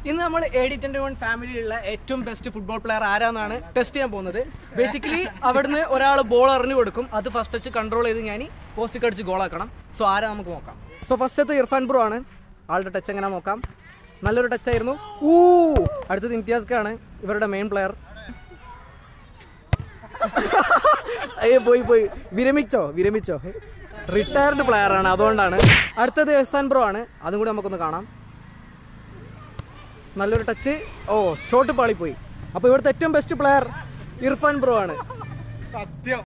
ഇന്ന് നമ്മൾ A D twenty one ഫാമിലിയിലുള്ള ഏറ്റവും ബെസ്റ്റ് ഫുട്ബോൾ പ്ലെയർ ആരാന്നാണ് ടെസ്റ്റ് ചെയ്യാൻ പോകുന്നത് ബേസിക്കലി അവിടുന്ന് ഒരാൾ ബോൾ എറിഞ്ഞു കൊടുക്കും അത് ഫസ്റ്റ് ടച്ച് കൺട്രോൾ ചെയ്ത് ഞാൻ പോസ്റ്റ് അടിച്ച് ഗോളാക്കണം സോ ആരാ നമുക്ക് നോക്കാം സോ ഫസ്റ്റത്തെ ഇർഫാൻ ബ്രോ ആണ് ആളുടെ ടച്ച് എങ്ങനെ നോക്കാം നല്ലൊരു ടച്ച് ആയിരുന്നു ഊ അടുത്തത് ഇംതിയാസ്ക്കാണ് ഇവരുടെ മെയിൻ പ്ലെയർ അയ്യോ പോയി പോയി വിരമിച്ചോ വിരമിച്ചോ റിട്ടയർഡ് പ്ലെയർ ആണ് അതുകൊണ്ടാണ് അടുത്തത് എഹ്സാൻ ബ്രോ ആണ് അതും കൂടി നമുക്കൊന്ന് കാണാം നല്ലൊരു ടച്ച് ഓ ഷോട്ട് പാളിപ്പോയി അപ്പോൾ ഇവിടുത്തെ ഏറ്റവും ബെസ്റ്റ് പ്ലെയർ ഇർഫാൻ ബ്രോ ആണ്